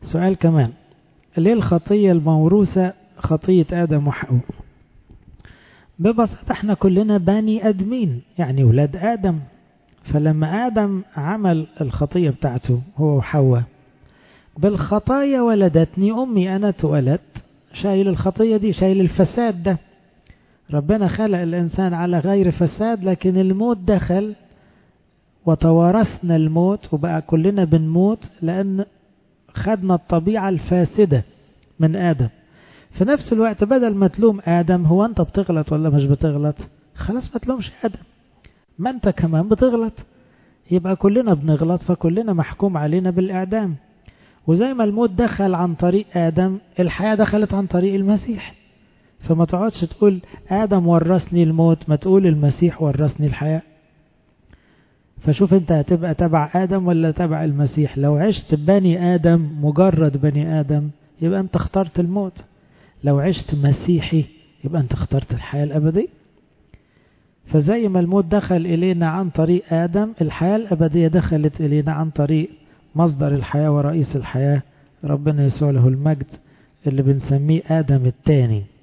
سؤال كمان ليه الخطية الموروثة خطية آدم وحواء ببساطة احنا كلنا بني آدمين يعني ولاد آدم فلما آدم عمل الخطية بتاعته هو وحواء بالخطايا ولدتني أمي أنا اتولدت شايل الخطية دي شايل الفساد ده ربنا خلق الإنسان على غير فساد لكن الموت دخل وتوارثنا الموت وبقى كلنا بنموت لأن خدنا الطبيعة الفاسدة من آدم في نفس الوقت بدل ما تلوم آدم هو أنت بتغلط ولا مش بتغلط خلاص ما تلومش آدم ما أنت كمان بتغلط يبقى كلنا بنغلط فكلنا محكوم علينا بالإعدام وزي ما الموت دخل عن طريق آدم الحياة دخلت عن طريق المسيح فما تقعدش تقول آدم ورثني الموت ما تقول المسيح ورثني الحياة فشوف انت هتبقى تبع آدم ولا تبع المسيح لو عشت بني آدم مجرد بني آدم يبقى انت اخترت الموت لو عشت مسيحي يبقى انت اخترت الحياة الأبدية فزي ما الموت دخل إلينا عن طريق آدم الحياة الأبدية دخلت إلينا عن طريق مصدر الحياة ورئيس الحياة ربنا يسوع له المجد اللي بنسميه آدم الثاني